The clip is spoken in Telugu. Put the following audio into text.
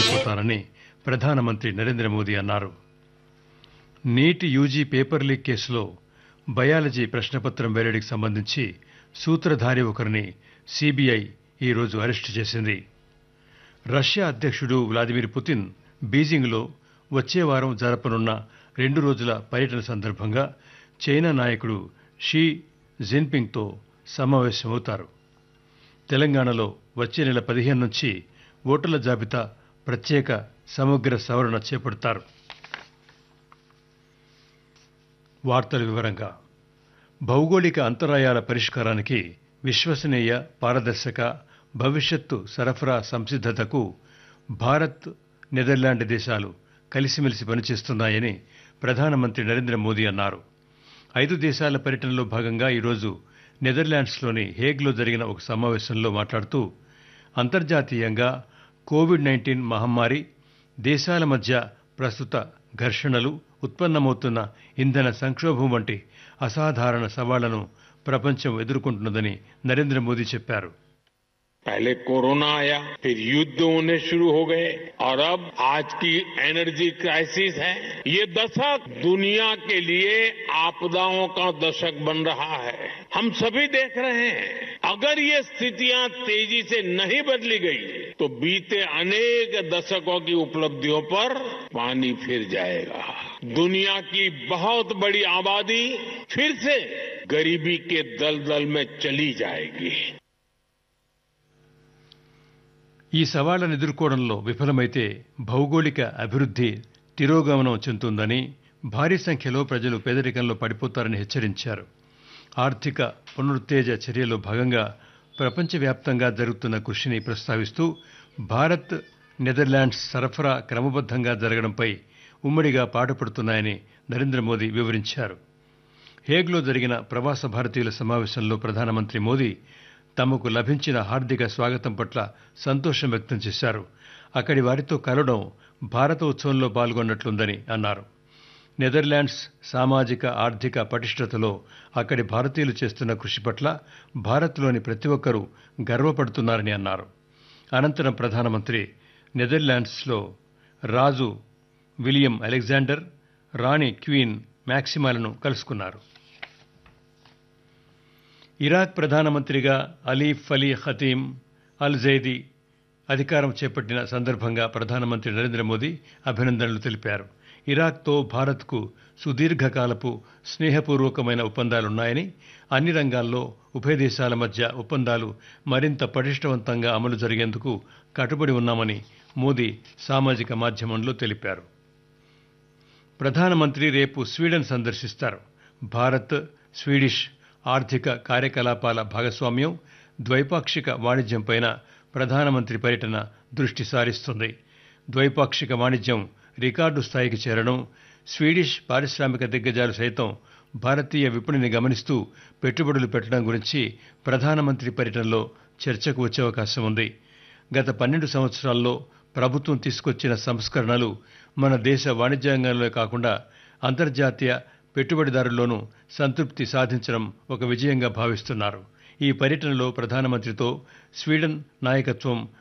ఆశ్చర్యపోతారని ప్రధానమంత్రి నరేంద్ర మోదీ అన్నారు నీటి యూజీ పేపర్ లీక్ కేసులో బయాలజీ ప్రశ్నపత్రం వెల్లడికి సంబంధించి సూత్రధారి ఒకరిని సిబిఐ ఈరోజు అరెస్టు చేసింది రష్యా అధ్యక్షుడు వ్లాదిమిర్ పుతిన్ బీజింగ్లో వచ్చే వారం జరపనున్న రెండు రోజుల పర్యటన సందర్భంగా చైనా నాయకుడు షీ జిన్పింగ్తో సమావేశమవుతారు తెలంగాణలో వచ్చే నెల పదిహేను నుంచి ఓటర్ల జాబితా ప్రత్యేక సమగ్ర సవరణ చేపడతారు వార్తల వివరంగా భౌగోళిక అంతరాయాల పరిష్కారానికి విశ్వసనీయ పారదర్శక భవిష్యత్తు సరఫరా సంసిద్ధతకు భారత్ నెదర్లాండ్ దేశాలు కలిసిమెలిసి పనిచేస్తున్నాయని ప్రధానమంత్రి నరేంద్ర మోదీ అన్నారు ఐదు దేశాల పర్యటనలో భాగంగా ఈరోజు నెదర్లాండ్స్లోని హేగ్లో జరిగిన ఒక సమావేశంలో మాట్లాడుతూ అంతర్జాతీయంగా కోవిడ్ నైన్టీన్ మహమ్మారి దేశాల మధ్య ప్రస్తుత ఘర్షణలు ఉత్పన్నమవుతున్న ఇంధన సంక్షోభం వంటి అసాధారణ సవాళ్లను ప్రపంచం ఎదుర్కొంటున్నదని నరేంద్ర మోదీ చెప్పారు पहले कोरोना आया फिर युद्ध होने शुरू हो गए और अब आज की एनर्जी क्राइसिस है ये दशक दुनिया के लिए आपदाओं का दशक बन रहा है हम सभी देख रहे हैं अगर ये स्थितियां तेजी से नहीं बदली गई तो बीते अनेक दशकों की उपलब्धियों पर पानी फिर जाएगा दुनिया की बहुत बड़ी आबादी फिर से गरीबी के दलदल में चली जाएगी ఈ సవాళ్లను ఎదుర్కోవడంలో విఫలమైతే భౌగోళిక అభివృద్ధి తిరోగమనం చెందుతుందని భారీ సంఖ్యలో ప్రజలు పేదరికంలో పడిపోతారని హెచ్చరించారు ఆర్థిక పునరుత్తేజ చర్యలో భాగంగా ప్రపంచవ్యాప్తంగా జరుగుతున్న కృషిని ప్రస్తావిస్తూ భారత్ నెదర్లాండ్స్ సరఫరా క్రమబద్ధంగా జరగడంపై ఉమ్మడిగా పాటుపడుతున్నాయని నరేంద్ర మోదీ వివరించారు హేగ్లో జరిగిన ప్రవాస భారతీయుల సమావేశంలో ప్రధానమంత్రి మోదీ తమకు లభించిన హార్దిక స్వాగతం పట్ల సంతోషం వ్యక్తం చేశారు అక్కడి వారితో కలవడం భారత ఉత్సవంలో పాల్గొన్నట్లుందని అన్నారు నెదర్లాండ్స్ సామాజిక ఆర్థిక పటిష్టతలో అక్కడి భారతీయులు చేస్తున్న కృషి పట్ల భారత్లోని ప్రతి ఒక్కరూ గర్వపడుతున్నారని అన్నారు అనంతరం ప్రధానమంత్రి నెదర్లాండ్స్లో రాజు విలియం అలెగ్జాండర్ రాణి క్వీన్ మ్యాక్సిమాలను కలుసుకున్నారు ఇరాక్ ప్రధానమంత్రిగా అలీఫ్ అలీ ఖతీం అల్ జైదీ అధికారం చేపట్టిన సందర్భంగా ప్రధానమంత్రి నరేంద్ర మోదీ అభినందనలు తెలిపారు ఇరాక్తో భారత్కు సుదీర్ఘకాలపు స్నేహపూర్వకమైన ఒప్పందాలున్నాయని అన్ని రంగాల్లో ఉభయ దేశాల మధ్య ఒప్పందాలు మరింత పటిష్టవంతంగా అమలు జరిగేందుకు కట్టుబడి ఉన్నామని మోదీ సామాజిక మాధ్యమంలో తెలిపారు ప్రధానమంత్రి రేపు స్వీడన్ సందర్శిస్తారు భారత్ స్వీడిష్ ఆర్థిక కార్యకలాపాల భాగస్వామ్యం ద్వైపాక్షిక వాణిజ్యంపైన ప్రధానమంత్రి పర్యటన దృష్టి సారిస్తుంది ద్వైపాక్షిక వాణిజ్యం రికార్డు స్థాయికి చేరడం స్వీడిష్ పారిశ్రామిక దిగ్గజాలు సైతం భారతీయ విపణిని గమనిస్తూ పెట్టుబడులు పెట్టడం గురించి ప్రధానమంత్రి పర్యటనలో చర్చకు వచ్చే అవకాశం ఉంది గత పన్నెండు సంవత్సరాల్లో ప్రభుత్వం తీసుకొచ్చిన సంస్కరణలు మన దేశ వాణిజ్యాంగంలో కాకుండా అంతర్జాతీయ పెట్టుబడిదారుల్లోనూ సంతృప్తి సాధించడం ఒక విజయంగా భావిస్తున్నారు ఈ పర్యటనలో ప్రధానమంత్రితో స్వీడన్ నాయకత్వం